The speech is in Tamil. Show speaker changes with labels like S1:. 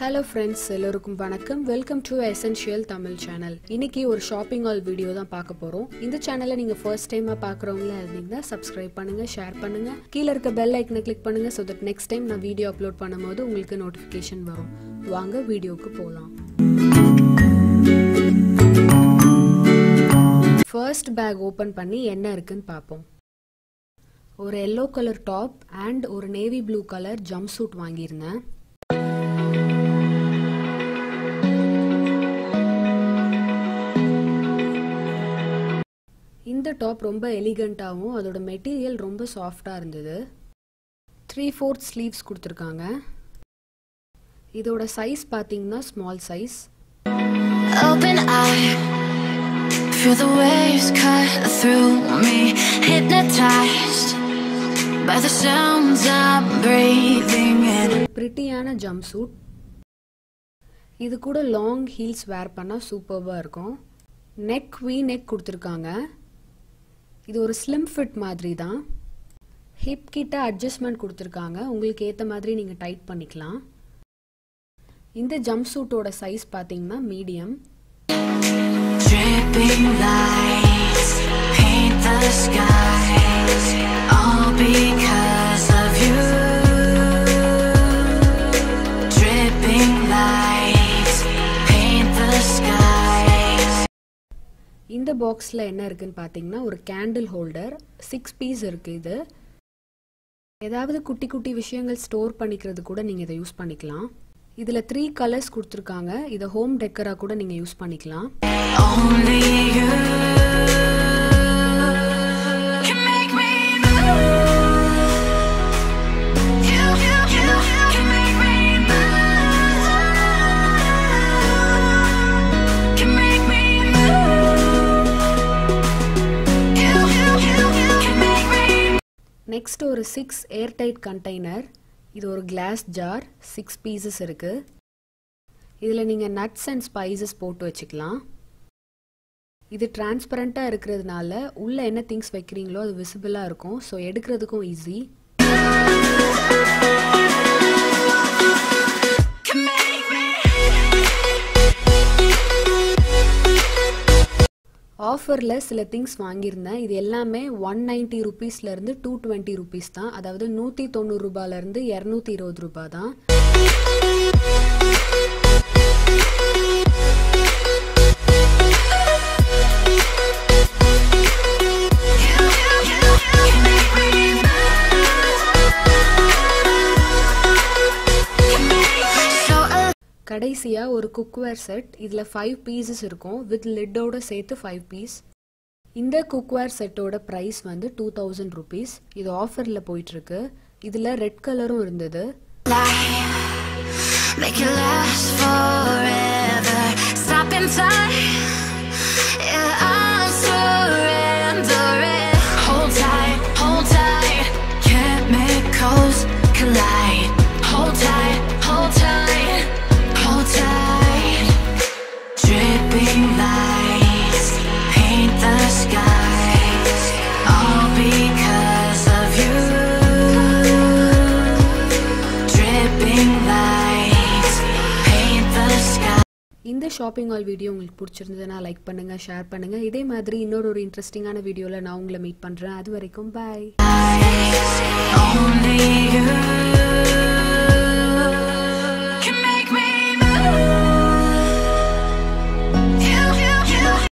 S1: ஹலோ ஃப்ரெண்ட்ஸ் எல்லோருக்கும் வணக்கம் welcome to essential Tamil channel இன்னைக்கு ஒரு ஷாப்பிங் ஆல் வீடியோ தான் பார்க்க போகிறோம் இந்த சேனலை நீங்கள் ஃபர்ஸ்ட் டைமாக பார்க்குறவங்களா இருந்தீங்கன்னா சப்ஸ்கிரைப் பண்ணுங்கள் ஷேர் பண்ணுங்கள் கீழே இருக்க பெல் ஐக்கனை கிளிக் பண்ணுங்கள் ஸோ தட் நெக்ஸ்ட் டைம் நான் வீடியோ அப்லோட் பண்ணும்போது உங்களுக்கு நோட்டிஃபிகேஷன் வரும் வாங்க வீடியோவுக்கு போகலாம் ஃபர்ஸ்ட் பேக் ஓப்பன் பண்ணி என்ன இருக்குன்னு பார்ப்போம் ஒரு எல்லோ கலர் டாப் அண்ட் ஒரு navy blue colour jump suit வாங்கியிருந்தேன் இந்த டாப் ரொம்ப எலிகண்ட்டாகவும் அதோட மெட்டீரியல் ரொம்ப சாஃப்டாக இருந்தது த்ரீ ஃபோர்த் ஸ்லீவ்ஸ் கொடுத்துருக்காங்க இதோட சைஸ் பார்த்தீங்கன்னா small size
S2: Open eye, feel the waves cut through me, hypnotized by the sounds I'm breathing in.
S1: ப்ரிட்டியான ஜம்ப் சூட் இது கூட லாங் ஹீல்ஸ் வேர் பண்ணால் சூப்பர்பாக இருக்கும் நெக் வி நெக் கொடுத்துருக்காங்க இது ஒரு ஸ்லிம் ஃபிட் மாதிரி தான் ஹிப் கிட்ட அட்ஜஸ்ட்மெண்ட் கொடுத்துருக்காங்க உங்களுக்கு ஏற்ற மாதிரி நீங்கள் டைட் பண்ணிக்கலாம் இந்த ஜம்ப் சூட்டோட சைஸ் பார்த்தீங்கன்னா medium
S2: Dripping lights paint the skies, all because of you. Dripping lights paint the skies.
S1: இந்த பாக்ஸில் என்ன இருக்குன்னு பார்த்தீங்கன்னா ஒரு கேண்டில் ஹோல்டர் சிக்ஸ் பீஸ் இருக்குது இது ஏதாவது குட்டி குட்டி விஷயங்கள் ஸ்டோர் பண்ணிக்கிறது கூட நீங்கள் இதை யூஸ் பண்ணிக்கலாம் இதில் த்ரீ கலர்ஸ் கொடுத்துருக்காங்க இதை ஹோம் டெக்கராக கூட நீங்கள் யூஸ் பண்ணிக்கலாம்
S2: Only you can make me move. You, you, you can make me move. Can make me move. You, you, you can make me
S1: next ஒரு சிக்ஸ் ஏர்டைட் கண்டெய்னர் இது ஒரு கிளாஸ் ஜார் சிக்ஸ் பீசஸ் இருக்குது இதில் நீங்கள் நட்ஸ் அண்ட் ஸ்பைசஸ் போட்டு வச்சுக்கலாம் இது டிரான்ஸ்பரண்ட்டாக இருக்கிறதுனால உள்ளே என்ன திங்ஸ் வைக்கிறீங்களோ அது விசிபிளாக இருக்கும் ஸோ எடுக்கிறதுக்கும் ஈஸி
S2: can make me.
S1: ஆஃபரில் சில திங்ஸ் வாங்கியிருந்தேன் இது எல்லாமே ஒன் நைன்ட்டி ருபீஸ்லேருந்து டூ டுவெண்ட்டி ருபீஸ் தான் அதாவது நூற்றி தொண்ணூறு ரூபாயிலேருந்து இரநூத்தி இருபது ரூபாய் தான்
S2: You, you, you can make me move. Can make me so alive.
S1: கடைசியாக ஒரு குக்வேர் செட் இதில் ஃபைவ் பீசஸ் இருக்கும் வித் லிட்டோட சேர்த்து ஃபைவ் பீஸ் இந்த குக்வேர் செட்டோட ப்ரைஸ் வந்து டூ தௌசண்ட் ருபீஸ் இது ஆஃபரில் போயிட்டுருக்கு இதில் ரெட் கலரும் இருந்தது
S2: Make it last forever. Stop in time. Yeah, I'll surrender it. Hold tight, hold tight. Chemicals collide. Hold tight, hold tight, hold tight. Dripping lights paint the skies. All because of you. Dripping lights paint the sky.
S1: இந்த ஷாப்பிங் ஆல் வீடியோ உங்களுக்கு பிடிச்சிருந்ததுன்னா லைக் பண்ணுங்கள் ஷேர் பண்ணுங்கள் இதே மாதிரி இன்னொரு ஒரு இன்ட்ரெஸ்டிங்கான வீடியோவில் நான் உங்களை மீட் பண்ணுறேன் அது வரைக்கும் பாய்
S2: Only you